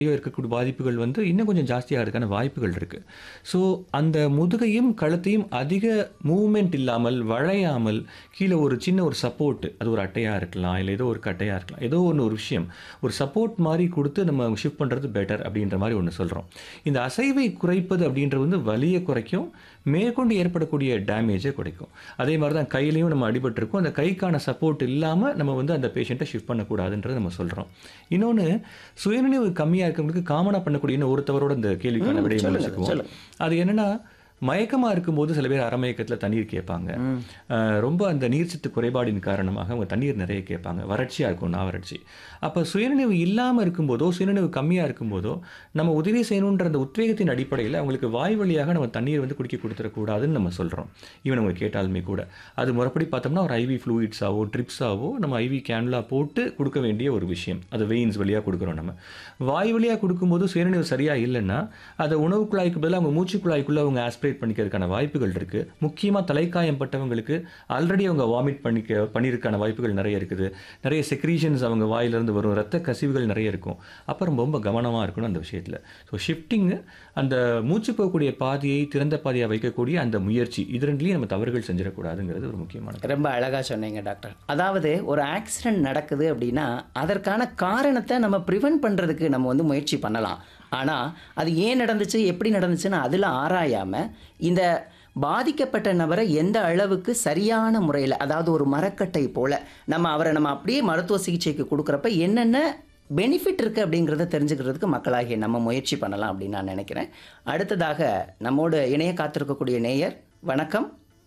இருக்கக்கூடிய பாதிப்புகள் வந்து இன்னும் கொஞ்சம் ஜாஸ்தியாகிறதுக்கான வாய்ப்புகள் இருக்குது ஸோ அந்த முதுகையும் கழுத்தையும் அதிக மூவ்மெண்ட் இல்லாமல் வளையாமல் கீழே ஒரு சின்ன ஒரு சப்போர்ட் அது ஒரு அட்டையாக இருக்கலாம் இல்லை ஏதோ ஒரு கட்டையாக இருக்கலாம் ஏதோ ஒன்று ஒரு விஷயம் ஒரு சப்போர்ட் மாதிரி கொடுத்து நம்ம ஷிஃப்ட் பண்ணுறது பெட்டர் அப்படின்ற மாதிரி ஒன்று சொல்கிறோம் இந்த அசைவை குறைப்பது அப்படின்றது வந்து வலியை குறைக்கும் மேற்கொண்டு ஏற்படக்கூடிய டேமேஜை குறைக்கும் அதே மாதிரி தான் கையிலையும் நம்ம அடிபட்டிருக்கோம் அந்த கைக்கான சப்போர்ட் இல்லாமல் நம்ம வந்து அந்த பேஷண்ட்டை ஷிஃப்ட் பண்ணக்கூடாதுன்றதை நம்ம சொல்கிறோம் இன்னொன்று சுயநினைவு கம்மியாக இருக்கவங்களுக்கு காமனாக பண்ணக்கூடிய இன்னும் ஒருத்தவரோட இந்த கேள்விக்கான விடையை சொல்லுங்க, முடிச்சுக்குவோம் சொல்லுங்க. அது என்னன்னா மயக்கமாக இருக்கும்போது சில பேர் அறமயக்கத்தில் தண்ணீர் கேட்பாங்க அஹ் ரொம்ப அந்த நீர்ச்சத்து குறைபாடின் காரணமாக அவங்க தண்ணீர் நிறைய கேட்பாங்க வறட்சியாக இருக்கும் நான் வறட்சி அப்போ சுயநினைவு இல்லாமல் இருக்கும்போதோ சுயநினைவு கம்மியாக இருக்கும்போதோ நம்ம உதவி செய்யணுன்ற அந்த உத்வேகத்தின் அடிப்படையில் அவங்களுக்கு வாய் வழியாக நம்ம தண்ணீர் வந்து குடிக்க கொடுத்துடக்கூடாதுன்னு நம்ம சொல்கிறோம் ஈவன் அவங்க கேட்டாலுமே கூட அது முறைப்படி பார்த்தோம்னா ஒரு ஐவி ஃப்ளூயிட்ஸாவோ ட்ரிப்ஸாவோ நம்ம ஐவி கேன்லா போட்டு கொடுக்க வேண்டிய ஒரு விஷயம் அது வெயின்ஸ் வழியாக கொடுக்குறோம் நம்ம வாய் வழியாக கொடுக்கும்போது சுயநினைவு சரியாக இல்லைன்னா அதை உணவு குழாய்க்கு பதிலாக அவங்க மூச்சு குழாய்க்குள்ளே அவங்க ஆஸ்பிரேட் பண்ணிக்கிறதுக்கான வாய்ப்புகள் இருக்குது முக்கியமாக தலைக்காயம் பட்டவங்களுக்கு ஆல்ரெடி அவங்க வாமிட் பண்ணிக்க பண்ணியிருக்கான வாய்ப்புகள் நிறைய இருக்குது நிறைய செக்ரீஷன்ஸ் அவங்க வாயிலிருந்து வரும் ரத்த கசிவுகள் நிறைய இருக்கும் அப்புறம் ரொம்ப கவனமாக இருக்கணும் அந்த விஷயத்தில் ஸோ ஷிஃப்டிங்கு அந்த மூச்சு போகக்கூடிய பாதையை திறந்த பாதையாக வைக்கக்கூடிய அந்த முயற்சி இது ரெண்டுலையும் நம்ம தவறுகள் செஞ்சிடக்கூடாதுங்கிறது ஒரு முக்கியமானது ரொம்ப அழகாக சொன்னீங்க டாக்டர் அதாவது ஒரு ஆக்சிடென்ட் நடக்குது அப்படின்னா அதற்கான காரணத்தை நம்ம ப்ரிவென்ட் பண்ணுறதுக்கு நம்ம வந்து முயற்சி பண்ணலாம் ஆனால் அது ஏன் நடந்துச்சு எப்படி நடந்துச்சுன்னு அதில் ஆராயாமல் இந்த பாதிக்கப்பட்ட நபரை எந்த அளவுக்கு சரியான முறையில் அதாவது ஒரு மரக்கட்டை போல் நம்ம அவரை நம்ம அப்படியே மருத்துவ சிகிச்சைக்கு கொடுக்குறப்ப என்னென்ன பெனிஃபிட் இருக்குது அப்படிங்கிறத தெரிஞ்சுக்கிறதுக்கு மக்களாகிய நம்ம முயற்சி பண்ணலாம் அப்படின்னு நான் நினைக்கிறேன் அடுத்ததாக நம்மோடு இணைய காத்திருக்கக்கூடிய நேயர் வணக்கம்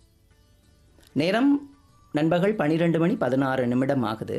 நேரம் நண்பகல் பன்னிரெண்டு மணி பதினாறு நிமிடம் ஆகுது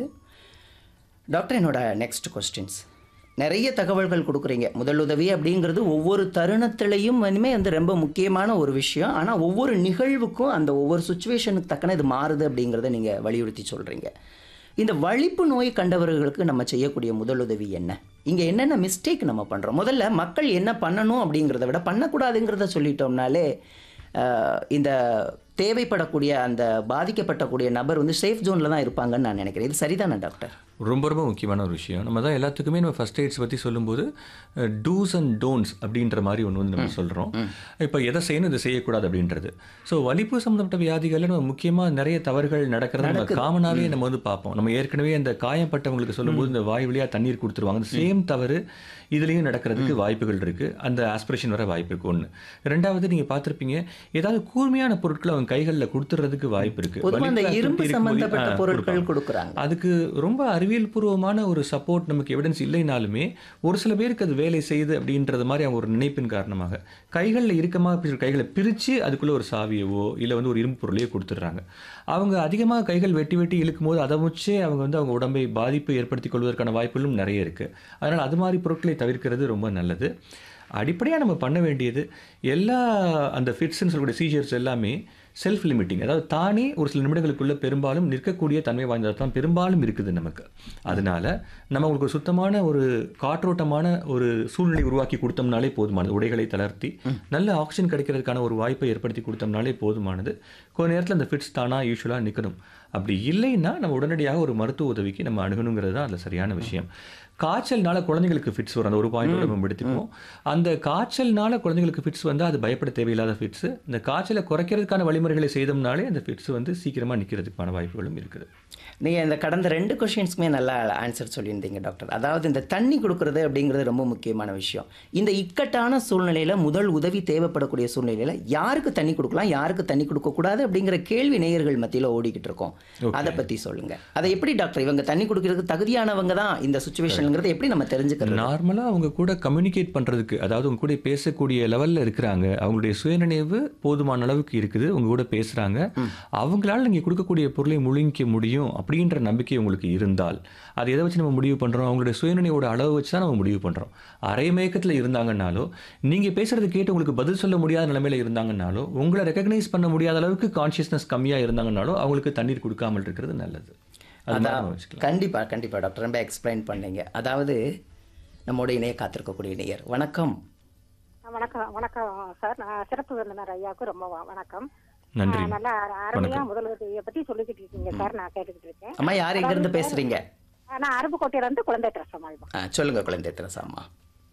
டாக்டர் என்னோட நெக்ஸ்ட் கொஸ்டின்ஸ் நிறைய தகவல்கள் கொடுக்குறீங்க முதலுதவி அப்படிங்கிறது ஒவ்வொரு தருணத்திலையும் இனிமே வந்து ரொம்ப முக்கியமான ஒரு விஷயம் ஆனால் ஒவ்வொரு நிகழ்வுக்கும் அந்த ஒவ்வொரு சுச்சுவேஷனுக்கு தக்கன இது மாறுது அப்படிங்கிறத நீங்கள் வலியுறுத்தி சொல்கிறீங்க இந்த வலிப்பு நோய் கண்டவர்களுக்கு நம்ம செய்யக்கூடிய முதலுதவி என்ன இங்கே என்னென்ன மிஸ்டேக் நம்ம பண்ணுறோம் முதல்ல மக்கள் என்ன பண்ணணும் அப்படிங்கிறத விட பண்ணக்கூடாதுங்கிறத சொல்லிட்டோம்னாலே அஹ், இந்த தேவைப்படக்கூடிய அந்த பாதிக்கப்பட்டக்கூடிய நபர் வந்து சேஃப் ஜோனில் தான் இருப்பாங்கன்னு நான் நினைக்கிறேன் இது சரிதானே டாக்டர் ரொம்ப ரொம்ப முக்கியமான ஒரு விஷயம் நம்ம தான் எல்லாத்துக்குமே நம்ம ஃபர்ஸ்ட் எய்ட்ஸ் பற்றி சொல்லும்போது டூஸ் அண்ட் டோன்ட்ஸ் அப்படின்ற மாதிரி ஒன்று வந்து நம்ம சொல்கிறோம் இப்போ எதை செய்யணும் இதை செய்யக்கூடாது அப்படின்றது ஸோ வலிப்பு சம்மந்தப்பட்ட வியாதிகளில் நம்ம முக்கியமாக நிறைய தவறுகள் நடக்கிறத நம்ம காமனாகவே நம்ம வந்து பார்ப்போம் நம்ம ஏற்கனவே அந்த காயப்பட்டவங்களுக்கு சொல்லும்போது இந்த வாய் வழியாக தண்ணீர் கொடுத்துருவாங்க அந்த சேம் தவறு இதுலேயும் நடக்கிறதுக்கு வாய்ப்புகள் இருக்குது அந்த ஆஸ்பிரேஷன் வர வாய்ப்பு இருக்குது ஒன்று ரெண்டாவது நீங்கள் பார்த்துருப்பீங்க ஏதாவது கூர்மையான பொருட்களை அவங்க கைகளில் கொடுத்துறதுக்கு வாய்ப்பு இருக்குது பொதுவாக அந்த இரும்பு சம்பந்தப்பட்ட பொருட்கள் கொடுக்குறாங்க அதுக்கு ரொம்ப அறிவியல் பூர்வமான ஒரு சப்போர்ட் நமக்கு எவிடன்ஸ் இல்லைனாலுமே ஒரு சில பேருக்கு அது வேலை செய்யுது அப்படின்றது மாதிரி அவங்க ஒரு நினைப்பின் காரணமாக கைகளில் இறுக்கமாக பிடிச்ச கைகளை பிரித்து அதுக்குள்ளே ஒரு சாவியவோ இல்லை வந்து ஒரு இரும்பு பொருளையோ கொடுத்துட்றாங்க அவங்க அதிகமாக கைகள் வெட்டி வெட்டி இழுக்கும் போது அதை வச்சே அவங்க வந்து அவங்க உடம்பை பாதிப்பு ஏற்படுத்திக் கொள்வதற்கான வாய்ப்புகளும் நிறைய இருக்குது அதனால் அது மாதிரி பொருட்களை தவிர்க்கிறது ரொம்ப நல்லது அடிப்படையாக நம்ம பண்ண வேண்டியது எல்லா அந்த ஃபிட்ஸ்ன்னு சொல்லக்கூடிய சீஜர்ஸ் எல்லாமே செல்ஃப் லிமிட்டிங் அதாவது தானே ஒரு சில நிமிடங்களுக்குள்ள பெரும்பாலும் நிற்கக்கூடிய தன்மை வாய்ந்தது தான் பெரும்பாலும் இருக்குது நமக்கு அதனால நம்ம உங்களுக்கு ஒரு சுத்தமான ஒரு காற்றோட்டமான ஒரு சூழ்நிலை உருவாக்கி கொடுத்தோம்னாலே போதுமானது உடைகளை தளர்த்தி நல்ல ஆக்சிஜன் கிடைக்கிறதுக்கான ஒரு வாய்ப்பை ஏற்படுத்தி கொடுத்தோம்னாலே போதுமானது கொஞ்ச நேரத்தில் அந்த ஃபிட்ஸ் தானா யூஸ்வலாக நிற்கணும் அப்படி இல்லைன்னா நம்ம உடனடியாக ஒரு மருத்துவ உதவிக்கு நம்ம அணுகணுங்கிறது தான் அதில் சரியான விஷயம் காய்ச்சல்னால குழந்தைங்களுக்கு ஃபிட்ஸ் வரும் அந்த ஒரு பாயிண்ட் நம்ம எடுத்துக்குவோம் அந்த காய்ச்சல்னால குழந்தைங்களுக்கு ஃபிட்ஸ் வந்தால் அது பயப்பட தேவையில்லாத ஃபிட்ஸ் இந்த காய்ச்சலை குறைக்கிறதுக்கான வழிமுறைகளை செய்தோம்னாலே அந்த ஃபிட்ஸ் வந்து சீக்கிரமாக நிற்கிறதுக்கான வாய்ப்புகளும் இருக்குது நீங்கள் இந்த கடந்த ரெண்டு கொஷின்ஸ்க்குமே நல்லா ஆன்சர் சொல்லியிருந்தீங்க டாக்டர் அதாவது இந்த தண்ணி கொடுக்கறது அப்படிங்கிறது ரொம்ப முக்கியமான விஷயம் இந்த இக்கட்டான சூழ்நிலையில் முதல் உதவி தேவைப்படக்கூடிய சூழ்நிலையில் யாருக்கு தண்ணி கொடுக்கலாம் யாருக்கு தண்ணி கொடுக்கக்கூடாது அப்படிங்கிற கேள்வி நேயர்கள் மத்தியில் ஓடிக்கிட்டு இருக்கோம் அதை பற்றி சொல்லுங்கள் அதை எப்படி டாக்டர் இவங்க தண்ணி குடிக்கிறதுக்கு தகுதியானவங்க தான் இந்த சுச்சுவேஷனுங்கிறத எப்படி நம்ம தெரிஞ்சுக்கிறது நார்மலாக அவங்க கூட கம்யூனிகேட் பண்ணுறதுக்கு அதாவது உங்க கூட பேசக்கூடிய லெவலில் இருக்கிறாங்க அவங்களுடைய சுயநினைவு போதுமான அளவுக்கு இருக்குது உங்க கூட பேசுகிறாங்க அவங்களால நீங்கள் கொடுக்கக்கூடிய பொருளை முழுங்கிக்க முடியும் அப்படின்ற நம்பிக்கை உங்களுக்கு இருந்தால் அது எதை வச்சு நம்ம முடிவு பண்ணுறோம் அவங்களுடைய சுயநினைவோட அளவு வச்சு தான் நம்ம முடிவு பண்ணுறோம் அரை மயக்கத்தில் இருந்தாங்கன்னாலோ நீங்கள் பேசுறது கேட்டு உங்களுக்கு பதில் சொல்ல முடியாத நிலைமையில இருந்தாங்கன்னாலோ உங்களை ரெக்கக்னைஸ் பண்ண முடியாத அளவுக்கு கான்ஷியஸ்னஸ் கம்மியாக இருந்தாங்கன்னாலோ அவங்களுக்கு தண்ணீர் கொடுக்காமல் இருக்கிறது நல்லது அது மாதிரி நம்ம வச்சுக்கலாம் கண்டிப்பாக கண்டிப்பாக டாக்டர் ரொம்ப எக்ஸ்பிளைன் பண்ணீங்க அதாவது நம்மோட இணைய காத்திருக்கக்கூடிய நேயர் வணக்கம் வணக்கம் வணக்கம் சார் நான் சிறப்பு விருந்தினர் ஐயாவுக்கு ரொம்ப வ- வணக்கம் நன்றி ஆஹ் நல்லா அருமையா முதலுதவியை பத்தி சொல்லிக்கிட்டு இருக்கீங்க சார் நான் கேட்டுக்கிட்டு இருக்கேன் அம்மா யார் எங்கேருந்து பேசுகிறீங்க ஆஹ் நான் அருப்புக்கோட்டையில இருந்து குழந்தை திரசமாள்மா ஆ சொல்லுங்கள் குழந்தை திரசாம்மா